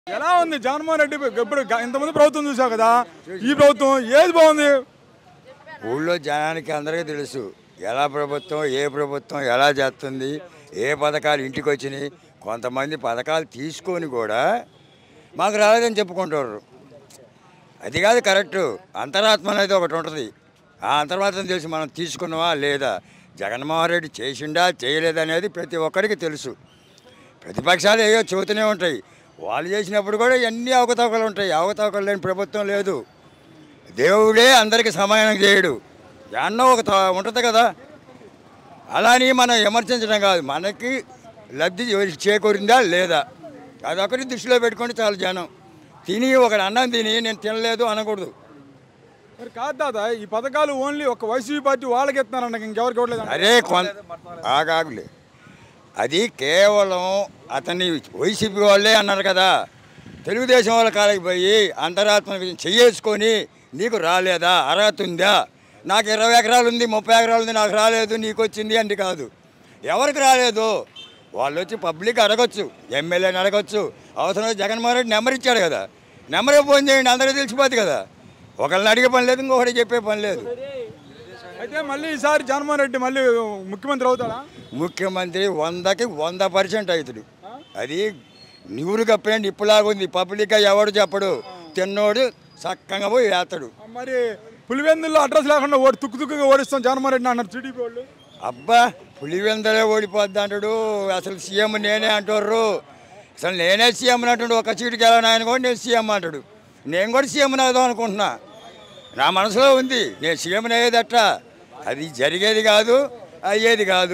ఎలా ఉంది జగన్మోహన్ రెడ్డి ఇప్పుడు గ- ఇంతకుముందు ప్రభుత్వం చూసావు కదా ఈ ప్రభుత్వం ఏది బాగుంది ఊళ్ళో జనానికి అందరికీ తెలుసు ఎలా ప్రభుత్వం ఏ ప్రభుత్వం ఎలా చేస్తుంది ఏ పథకాలు ఇంటికి వచ్చినాయి కొంతమంది పథకాలు తీసుకొని కూడా మాకు రాలేదని చెప్పుకుంటారు అది కాదు కరెక్టు అంతరాత్మ అనేది ఒకటి ఉంటుంది ఆ అంతరాత్మ తెలిసి మనం తీసుకున్నావా లేదా జగన్మోహన్ రెడ్డి చేసిండా చేయలేదనేది ప్రతి ఒక్కరికి తెలుసు ప్రతిపక్షాలు ఏవో చెబుతూనే ఉంటాయి వాళ్ళు చేసినప్పుడు కూడా ఎన్ని అవకతవకలు ఉంటాయి అవకతవకలు లేని ప్రభుత్వం లేదు దేవుడే అందరికి సమానం చేయడు ఎన్నో ఒక త- ఉంటుంది కదా అలాని మనం విమర్శించడం కాదు మనకి లబ్ధి ఎవరికి చేకూరిందా లేదా అదొకటి దృష్టిలో పెట్టుకుంటే చాలు జనం తిని ఒకడు అన్నం తిని నేను తినలేదు అనకూడదు మరి కాదు తాత ఈ పథకాలు ఓన్లీ ఒక వైసీపీ పార్టీ వాళ్ళకి ఇస్తున్నారంట ఇంకెవరికి ఇవ్వట్లేదు అరే కొన్ ఆగాగులే అది కేవలం అతన్ని వైసీపీ వాళ్ళే అన్నారు కదా తెలుగుదేశం వాళ్ళ కాళ్ళకి పోయి అంతరాత్మ చెయ్యేసుకొని నీకు రాలేదా అర్హత ఉందా నాకు ఇరవై ఎకరాలు ఉంది ముప్పై ఎకరాలు ఉంది నాకు రాలేదు నీకు వచ్చింది అంటే కాదు ఎవరికి రాలేదు వాళ్ళు వచ్చి పబ్లిక్ అడగొచ్చు ఎమ్మెల్యేని అడగొచ్చు అవసరం జగన్మోహన్ రెడ్డి నెంబర్ ఇచ్చాడు కదా నెంబరే ఫోన్ చేయండి అందరికీ తెలిసిపోద్ది కదా ఒకళ్ళని అడిగే పని లేదు ఇంకొకటి చెప్పే పని లేదు అయితే మళ్ళీ ఈసారి జగన్మోహన్ రెడ్డి మళ్ళీ ముఖ్యమంత్రి అవుతాడా ముఖ్యమంత్రి వందకి వంద పర్సెంట్ అవుతాడు అది నీరు కప్పిన నిప్పులాగా ఉంది పబ్లిక్గా ఎవడు చెప్పడు తిన్నోడు చక్కగా పోయి వేస్తాడు మరి పులివెందుల్లో అడ్రస్ లేకుండా ఓడి తుక్కు తుక్కుగా ఓడిస్తాం జగన్మోహన్ రెడ్డి అన్నారు టీడీపీ వాళ్ళు అబ్బా పులివెందలే ఓడిపోద్ది అంటాడు అసలు సీఎం నేనే అంటారు అసలు నేనే సీఎం అంటాడు ఒక సీటుకి వెళ్ళను ఆయన కూడా నేను సీఎం అంటాడు నేను కూడా సీఎం అవుదాం అనుకుంటున్నా నా మనసులో ఉంది నేను సీఎం అయ్యేదట అది జరిగేది కాదు అయ్యేది కాదు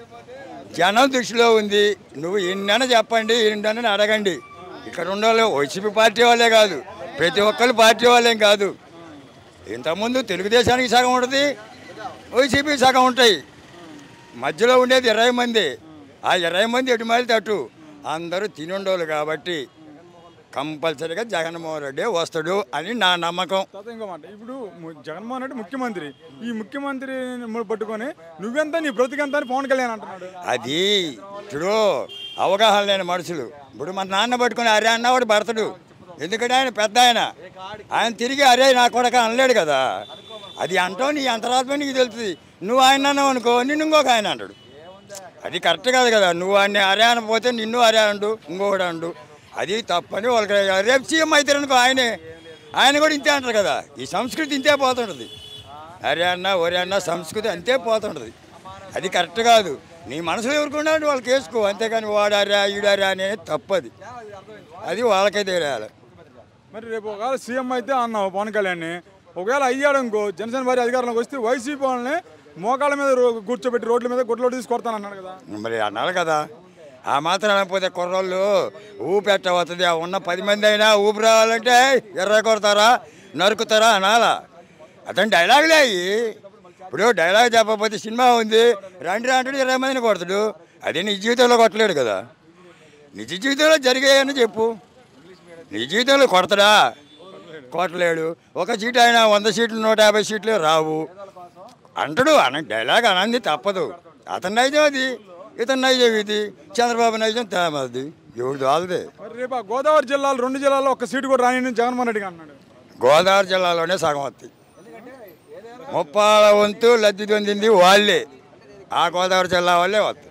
జనం దృష్టిలో ఉంది నువ్వు ఎన్నైనా చెప్పండి ఎన్నైనా అడగండి ఇక్కడ ఉన్న వాళ్ళు వైసీపీ పార్టీ వాళ్ళే కాదు ప్రతి ఒక్కరు పార్టీ వాళ్ళేం కాదు ఇంతకుముందు తెలుగుదేశానికి సగం ఉంటుంది వైసీపీ సగం ఉంటాయి మధ్యలో ఉండేది ఇరవై మంది ఆ ఇరవై మంది ఎటు మైలు తట్టు అందరూ తినుండోళ్ళు కాబట్టి కంపల్సరీగా జగన్మోహన్ రెడ్డి వస్తాడు అని నా నమ్మకం తర్వాత ఇంకో మాట ఇప్పుడు ము- జగన్మోహన్ రెడ్డి ముఖ్యమంత్రి ఈ ముఖ్యమంత్రి పట్టుకొని నువ్వెంత నీ బ్రతికెంత అని పవన్ కళ్యాణ్ అంటున్నాడు అది ఇప్పుడు అవగాహన లేని మనుషులు ఇప్పుడు మన నాన్న పట్టుకుని అరే అన్నవాడు భర్తడు ఎందుకంటే ఆయన పెద్ద ఆయన ఆయన తిరిగి అరే నా కొడక అనలేడు కదా అది అంటావు నీ అంతరాత్మ నీకు తెలుస్తుంది నువ్వు ఆయన అన్నావు అనుకో నిన్ను ఇంకొక ఆయన అంటాడు అది కరెక్ట్ కాదు కదా నువ్వు ఆయన అరే అనపోతే నిన్ను అరే అండు ఇంకొకటి అండు అది తప్పని వాళ్ళకి రేపు సీఎం అవుతారు అనుకో ఆయనే ఆయన కూడా ఇంతే అంటారు కదా ఈ సంస్కృతి ఇంతే పోతుంటుంది అరే అన్న ఒరే అన్న సంస్కృతి అంతే పోతుంటుంది అది కరెక్ట్ కాదు నీ మనసులో ఎవరుకున్నా వాళ్ళకి వేసుకో అంతేకాని వాడారా ఈడారా అనేది తప్పది అది వాళ్ళకే తెలియాలి మరి రేపు ఒకవేళ సీఎం అయితే అన్నావు పవన్ కళ్యాణ్ ఒకవేళ అయ్యాడు ఇంకో జనసేన పార్టీ అధికారంలోకి వస్తే వైసీపీ వాళ్ళని మోకాళ్ళ మీద రో- కూర్చోబెట్టి రోడ్ల మీద గుడ్లో తీసుకొడతాను అన్నాడు కదా మరి అన్నారు కదా ఆ మాత్రం అనకపోతే కుర్రోళ్ళు ఊపి ఎట్టవుతుంది ఆ ఉన్న పది మంది అయినా ఊపి రావాలంటే ఎర్ర కొడతారా నరుకుతారా అనాలా అతని డైలాగులే అయ్యి ఇప్పుడు డైలాగ్ చెప్పకపోతే సినిమా ఉంది రండి రా అంటాడు ఇరవై మందిని కొడతాడు అది నీ జీవితంలో కొట్టలేడు కదా నిజ జీవితంలో జరిగాయని చెప్పు నీ జీవితంలో కొడతాడా కొట్టలేడు ఒక సీట్ అయినా వంద సీట్లు నూట యాభై సీట్లు రావు అంటాడు అన డైలాగ్ అనంది తప్పదు అతని నైజం అది ఇతని నైజం ఇది చంద్రబాబు నైజం తేమది ఎవడు వాళ్ళదే మరి రేపు ఆ గోదావరి జిల్లాలో రెండు జిల్లాల్లో ఒక సీటు కూడా రాని జగన్మోహన్ రెడ్డి అన్నాడు గోదావరి జిల్లాలోనే సగం వస్తాయి ముప్పాల వంతు లబ్ధి పొందింది వాళ్ళే ఆ గోదావరి జిల్లా వాళ్ళే వస్తాయి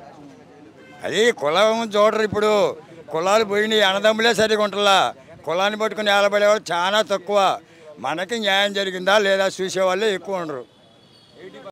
అది కులం చూడరు ఇప్పుడు కులాలు పోయినాయి అన్నదమ్ములే సరిగా ఉంటలా కులాన్ని పట్టుకుని ఏలబడేవాళ్ళు చాలా తక్కువ మనకి న్యాయం జరిగిందా లేదా చూసేవాళ్ళే ఎక్కువ ఉండరు